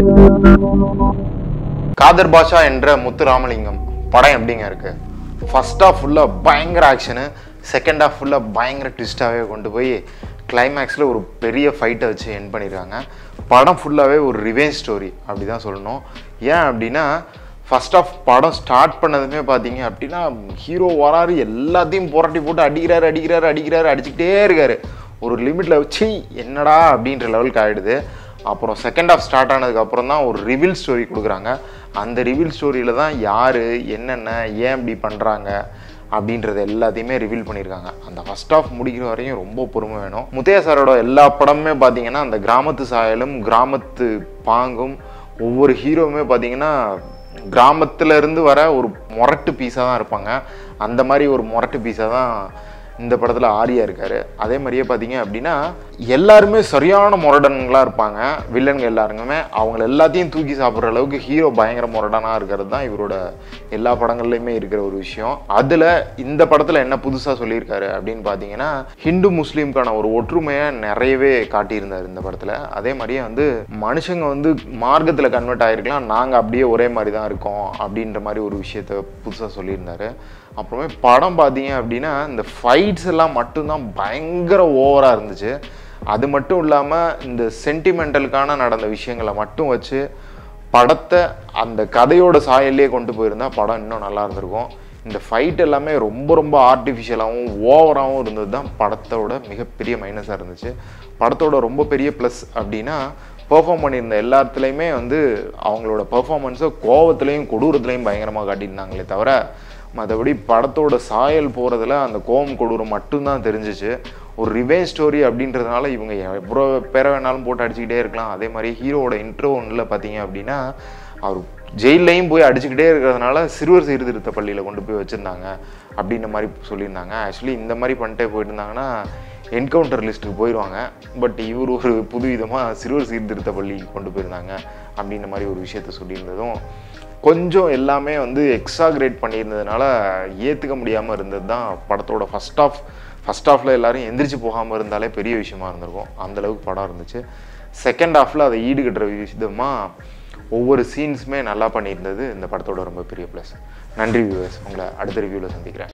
காதர் பாஷா என்ற முத்து ராமலிங்கம் படம் எப்படிங்க இருக்கு ஃபர்ஸ்ட் ஹாஃப் ஃபுல்லாக பயங்கர ஆக்ஷனு செகண்ட் ஹாஃப் ஃபுல்லாக பயங்கர ட்விஸ்டாகவே கொண்டு போய் கிளைமேக்ஸில் ஒரு பெரிய ஃபைட்டை வச்சு என் பண்ணியிருக்காங்க படம் ஃபுல்லாகவே ஒரு ரிவெஞ்ச் ஸ்டோரி அப்படி தான் சொல்லணும் ஏன் அப்படின்னா ஃபர்ஸ்ட் ஆஃப் படம் ஸ்டார்ட் பண்ணதுமே பார்த்தீங்க அப்படின்னா ஹீரோ வராரு எல்லாத்தையும் புரட்டி போட்டு அடிக்கிறாரு அடிக்கிறாரு அடிக்கிறாரு அடிச்சுக்கிட்டே இருக்காரு ஒரு லிமிட்டில் வச்சு என்னடா அப்படின்ற லெவலுக்கு ஆகிடுது அப்புறம் செகண்ட் ஹாஃப் ஸ்டார்ட் ஆனதுக்கு அப்புறம் தான் ஒரு ரிவீல் ஸ்டோரி கொடுக்குறாங்க அந்த ரிவீல் ஸ்டோரியில் தான் யார் என்னென்ன ஏன் இப்படி பண்ணுறாங்க அப்படின்றது எல்லாத்தையுமே ரிவீல் பண்ணியிருக்காங்க அந்த ஃபர்ஸ்ட் ஆஃப் முடிக்கிற வரையும் ரொம்ப பொறுமை வேணும் முத்தையா சாரோட எல்லா படமுமே பார்த்தீங்கன்னா அந்த கிராமத்து சாயலும் கிராமத்து பாங்கும் ஒவ்வொரு ஹீரோவுமே பார்த்தீங்கன்னா கிராமத்துல இருந்து வர ஒரு முரட்டு பீஸாக தான் இருப்பாங்க அந்த மாதிரி ஒரு முரட்டு பீஸாக தான் இந்த படத்தில் ஆரியா இருக்காரு அதே மாதிரியே பார்த்தீங்க அப்படின்னா எல்லாருமே சரியான முரடன்களாக இருப்பாங்க வில்லன்கள் எல்லாருக்குமே அவங்க எல்லாத்தையும் தூக்கி சாப்பிட்ற அளவுக்கு ஹீரோ பயங்கர முரடனாக இருக்கிறது தான் இவரோட எல்லா படங்கள்லையுமே இருக்கிற ஒரு விஷயம் அதில் இந்த படத்தில் என்ன புதுசாக சொல்லியிருக்காரு அப்படின்னு பார்த்தீங்கன்னா ஹிந்து முஸ்லீம்க்கான ஒரு ஒற்றுமையை நிறையவே காட்டியிருந்தார் இந்த படத்தில் அதே மாதிரியே வந்து மனுஷங்க வந்து மார்க்கத்தில் கன்வெர்ட் ஆகிருக்கலாம் நாங்கள் அப்படியே ஒரே மாதிரி தான் இருக்கோம் அப்படின்ற மாதிரி ஒரு விஷயத்த புதுசாக சொல்லியிருந்தாரு அப்புறமே படம் பார்த்தீங்க அப்படின்னா இந்த ஃபைட்ஸ் எல்லாம் மட்டும்தான் பயங்கர ஓவராக இருந்துச்சு அது மட்டும் இல்லாமல் இந்த சென்டிமெண்டலுக்கான நடந்த விஷயங்களை மட்டும் வச்சு படத்தை அந்த கதையோட சாயல்லே கொண்டு போயிருந்தா படம் இன்னும் நல்லா இருந்திருக்கும் இந்த ஃபைட் எல்லாமே ரொம்ப ரொம்ப ஆர்டிஃபிஷியலாகவும் ஓவராகவும் இருந்தது தான் படத்தோட மிகப்பெரிய மைனஸாக இருந்துச்சு படத்தோட ரொம்ப பெரிய ப்ளஸ் அப்படின்னா பெர்ஃபார்ம் பண்ணியிருந்த எல்லாத்துலேயுமே வந்து அவங்களோட பெர்ஃபார்மன்ஸை கோவத்துலேயும் கொடூரத்துலேயும் பயங்கரமாக காட்டியிருந்தாங்களே தவிர மற்றபடி படத்தோட சாயல் போகிறதுல அந்த கோவம் கொடூரம் மட்டும்தான் தெரிஞ்சிச்சு ஒரு ரிவேஞ்ச் ஸ்டோரி அப்படின்றதுனால இவங்க எவ்வளோ பேரை வேணாலும் போட்டு அடிச்சுக்கிட்டே இருக்கலாம் அதே மாதிரி ஹீரோவோட இன்ட்ரோ ஒன்றில் பார்த்தீங்க அப்படின்னா அவர் ஜெயிலையும் போய் அடிச்சுக்கிட்டே இருக்கிறதுனால சிறுவர் சீர்திருத்த பள்ளியில் கொண்டு போய் வச்சுருந்தாங்க அப்படின்ற மாதிரி சொல்லியிருந்தாங்க ஆக்சுவலி இந்த மாதிரி பண்ணிட்டே போயிட்டு இருந்தாங்கன்னா என்கவுண்டர் லிஸ்ட்டுக்கு போயிடுவாங்க பட் இவர் ஒரு புது விதமாக சிறுவர் சீர்திருத்த பள்ளிக்கு கொண்டு போயிருந்தாங்க அப்படின்ற மாதிரி ஒரு விஷயத்த சொல்லியிருந்ததும் கொஞ்சம் எல்லாமே வந்து எக்ஸாக்ரேட் பண்ணியிருந்ததுனால ஏற்றுக்க முடியாமல் இருந்தது தான் படத்தோட ஃபஸ்ட் ஆஃப் ஃபஸ்ட் ஹாஃபில் எல்லாரும் எந்திரிச்சு போகாமல் இருந்தாலே பெரிய விஷயமா இருந்திருக்கும் அந்த அளவுக்கு படம் இருந்துச்சு செகண்ட் ஹாஃபில் அதை ஈடுகட்டுற விதமாக ஒவ்வொரு சீன்ஸுமே நல்லா பண்ணியிருந்தது இந்த படத்தோட ரொம்ப பெரிய ப்ளஸ் நன்றி வியூவர்ஸ் உங்களை அடுத்த ரிவ்யூவில் சந்திக்கிறேன்